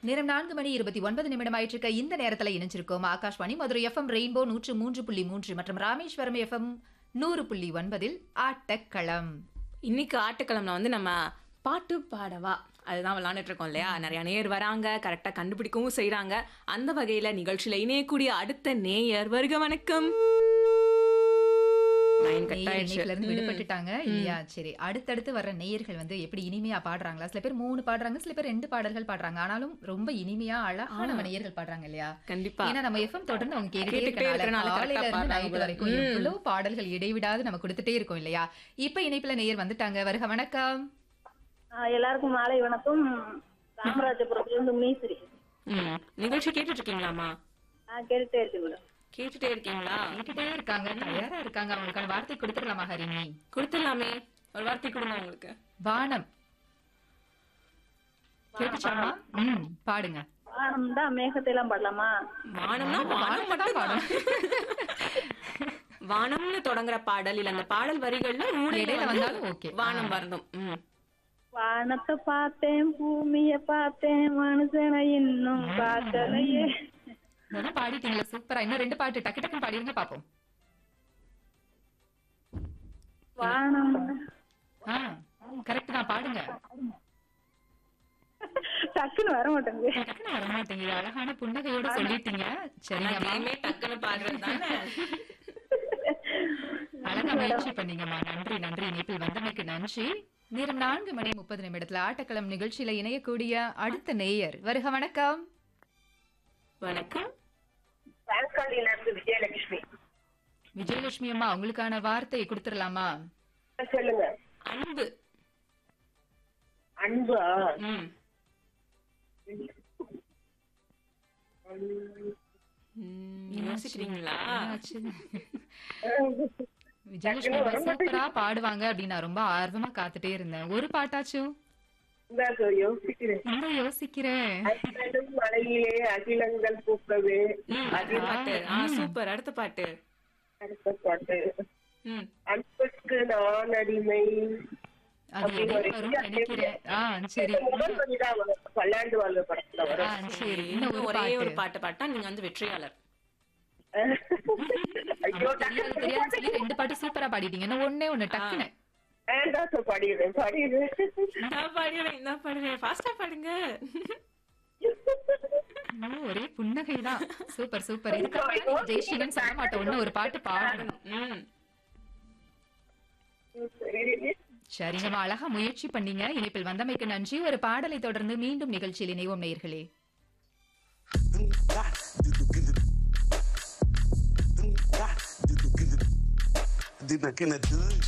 நேரம் நான்கு மணி இருபத்தி ஒன்பது நிமிடம் ஆயிட்டிருக்க இந்த நேரத்துல இணைஞ்சிருக்கோம் ஆகாஷ்வாணி மதுரை எஃப்எம் ரெயின்போ நூற்று மூன்று புள்ளி மூன்று மற்றும் ராமேஸ்வரம் எஃப்எம் நூறு புள்ளி ஒன்பதில் ஆட்டக்களம் இன்னைக்கு ஆட்டுக்கிழமை வந்து நம்ம பாட்டு பாடவா அதுதான் விளாண்டுட்டு இருக்கோம் இல்லையா நிறைய நேயர் வராங்க கரெக்டாக கண்டுபிடிக்கவும் செய்றாங்க அந்த வகையில நிகழ்ச்சியில இணையக்கூடிய அடுத்த நேயர் வருக வணக்கம் லைன் கட் நேயர் ஆயிடுச்சு இணைப்புல இருந்து ம். விடுபட்டுட்டாங்க இல்லையா சரி அடுத்தடுத்து வர்ற நேயர்கள் வந்து எப்படி இனிமையா பாடுறாங்களா சில பேர் மூணு பாடுறாங்க சில பேர் ரெண்டு பாடல்கள் பாடுறாங்க ஆனாலும் ரொம்ப இனிமையா அழகா நம்ம நேயர்கள் பாடுறாங்க இல்லையா கண்டிப்பா ஏன்னா நம்ம எஃப்எம் தொடர்ந்து அவங்க கேட்டுட்டே கேட்டுக்கிட்டே இருக்கனால இருக்கறனால காலையில correct ஆ இருந்து பாடுறாங்க நைட் போல. வரைக்கும் ம். எவ்வளவு பாடல்கள் இடைவிடாது நம்ம கொடுத்துட்டே இருக்கோம் இல்லையா இப்ப இணைப்புல நேயர் வந்துட்டாங்க வருக வணக்கம் ஆ, எல்லாருக்கும் மாலை வணக்கம் ராமராஜபுரத்துல இருந்து மீசிரி ம் நிகழ்ச்சி கேட்டுட்டு இருக்கீங்களாமா ஆ கேட்டுட்டே இருக்கு மேடம் கேட்டுட்டே இருக்கீங்களா கேட்டுட்டே இருக்காங்க தயாரா இருக்காங்க அவங்களுக்கான வார்த்தை கொடுத்துடலாமா ஹரிணி கொடுத்துடலாமே ஒரு வார்த்தை கொடுங்க உங்களுக்கு வானம் கேட்டுச்சாமா ம் பாடுங்க வானம் தான் மேகத்தை எல்லாம் பாடலாமா வானம்னா வானம் வானத்தை தான் மட்டும் வானம்னு தொடங்குற பாடல் இல்ல அந்த பாடல் வரிகள்ல மூளையில இடையில வந்து வந்தாலும் okay. வானம் வரணும் ம். வானத்தை பார்த்தேன் பூமிய பார்த்தேன் மனுஷனை இன்னும் பார்க்கலையே இதெல்லாம் பாடிட்டீங்களா சூப்பரா இன்னும் ரெண்டு பாட்டு டக்கு டக்குன்னு பாடிருங்க பாப்போம் வானம் ஆ கரெக்ட் தான் பாடுங்க டக்குன்னு வர மாட்டேங்குது டக்குன்னு வர மாட்டேங்குது அழகான புன்னகையோட சொல்லிட்டீங்க சரிங்கம்மா இனிமே டக்குன்னு பாடுறது தானே அழகா முயற்சி பண்ணீங்கம்மா நன்றி நன்றி இணைப்பில் வந்தமைக்கு நன்றி நேரம் நான்கு மணி முப்பது நிமிடத்துல ஆட்டக்களம் நிகழ்ச்சியில இணையக்கூடிய அடுத்த நேயர் வருக வணக்கம் வணக்கம் பால்காண்டியில இருந்து விஜயலட்சுமி விஜயலட்சுமி அம்மா உங்களுக்கான வார்த்தை கொடுத்துடலாமா சொல்லுங்க அன்பு அன்பா ம் ம், யோசிக்கிறீங்களா என்னாச்சு? விஜயலட்சுமி அம்மா சூப்பரா பாடுவாங்க அப்படின்னு நான் ரொம்ப ஆர்வமா காத்துட்டே இருந்தேன் ஒரு பாட்டாச்சும் இந்தாக்க யோசிக்கிறேன் என்ன யோசிக்கிறேன் அகிலனும் மலையிலே அகிலங்கள் பூக்கவே ம், அடுத்த பாட்டு ஆ சூப்பர் அடுத்த பாட்டு அடுத்த பாட்டு ம் அன்புக்கு நான் அடிமை அது இடையில வரும்னு நினைக்கிறேன் ஆ சரி முதல் வரிதான் வரும். பல்லாண்டு வாழ்வு படத்துல ஆ வரும் சரி இன்னும் இன்னும் ஒரு ஒரே ஒரு பாட்டு பாட்டு பாட்டா நீங்க வந்து வெற்றியாளர் ஐயோ தெரியாது தெரியாது சொல்லி ரெண்டு பாட்டு சூப்பரா பாடிட்டீங்க இன்னும் ஒண்ணே ஒண்ணு டக்குன்னு வேண்டாம் சார் பாடிடுறேன் பாடிடுறேன் நான் பாடுறேன் நான் பாடுறேன் ஃபாஸ்டா பாடுங்க ஓ, ஒரே புன்னகைதான் சூப்பர் சூப்பர் இதுக்கப்புறம் நீங்க ஜெயிச்சிங்கன்னு சொல்ல மாட்டோம் இன்னும் ஒரு பாட்டு பாடணும் ம் சரி. சரிங்கம்மா அழகா முயற்சி பண்ணீங்க இணைப்பில் வந்தமைக்கு நன்றி ஒரு பாடலை தொடர்ந்து மீண்டும் நிகழ்ச்சியில் இணைவோம் நேயர்களே Did I can I do it?